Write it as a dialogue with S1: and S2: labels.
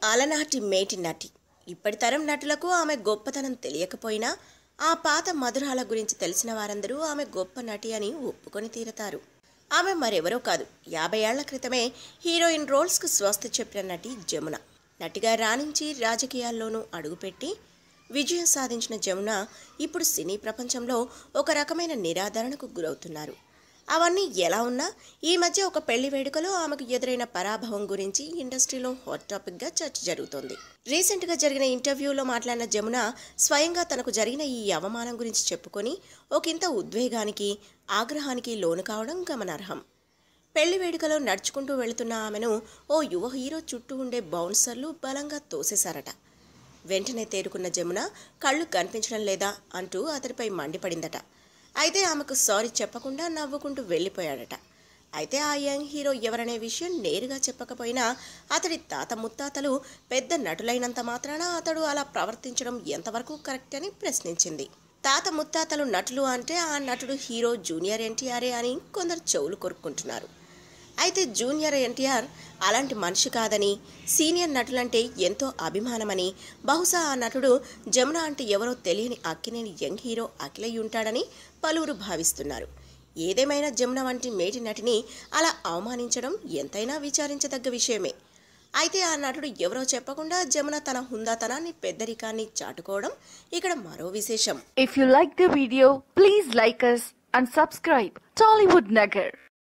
S1: అలనాటి మేటి నటి ఇప్పటి తరం నటులకు ఆమె గొప్పతనం తెలియకపోయినా ఆ పాత మధురాల గురించి తెలిసిన వారందరూ ఆమె గొప్ప నటి అని ఒప్పుకొని తీరతారు ఆమె మరెవరో కాదు యాభై ఏళ్ల క్రితమే హీరోయిన్ రోల్స్కు స్వస్తి చెప్పిన నటి జమున నటిగా రాణించి రాజకీయాల్లోనూ అడుగుపెట్టి విజయం సాధించిన జమున ఇప్పుడు సినీ ప్రపంచంలో ఒక రకమైన నిరాదరణకు గురవుతున్నారు అవన్నీ ఎలా ఉన్నా ఈ మధ్య ఒక పెళ్లి వేడుకలో ఆమెకు ఎదురైన పరాభవం గురించి ఇండస్ట్రీలో హాట్ టాపిక్గా చర్చ జరుగుతోంది రీసెంట్గా జరిగిన ఇంటర్వ్యూలో మాట్లాడిన జమున స్వయంగా తనకు జరిగిన ఈ అవమానం గురించి చెప్పుకొని ఒకంత ఉద్వేగానికి ఆగ్రహానికి లోను కావడం గమనార్హం పెళ్లి వేడుకలో నడుచుకుంటూ వెళుతున్న ఆమెను ఓ యువ హీరో చుట్టూ ఉండే బౌన్సర్లు బలంగా తోసేశారట వెంటనే తేరుకున్న జమున కళ్ళు కనిపించడం లేదా అంటూ అతడిపై మండిపడిందట అయితే ఆమెకు సారీ చెప్పకుండా నవ్వుకుంటూ వెళ్ళిపోయాడట అయితే ఆ యంగ్ హీరో ఎవరనే విషయం నేరుగా చెప్పకపోయినా అతడి తాత ముత్తాతలు పెద్ద నటులైనంత మాత్రాన అతడు అలా ప్రవర్తించడం ఎంతవరకు కరెక్ట్ అని ప్రశ్నించింది తాత ముత్తాతలు నటులు అంటే ఆ నటుడు హీరో జూనియర్ ఎన్టీఆర్ఏ అని కొందరు చెవులు కొరుక్కుంటున్నారు అయితే జూనియర్ ఎన్టీఆర్ అలాంటి మనిషి కాదని సీనియర్ నటులంటే ఎంతో అభిమానమని బహుశా ఆ నటుడు జమున అంటే ఎవరో తెలియని అక్కినేని యంగ్ హీరో అఖిలయ్య ఉంటాడని పలువురు భావిస్తున్నారు ఏదేమైనా జమున వంటి మేటి నటిని అలా అవమానించడం ఎంతైనా విచారించదగ్గ విషయమే అయితే ఆ నటుడు ఎవరో చెప్పకుండా జమున తన హుందాతనాన్ని పెద్దరికాన్ని చాటుకోవడం ఇక్కడ మరో విశేషం
S2: If you like the video, please like us and subscribe Tollywood Nagar.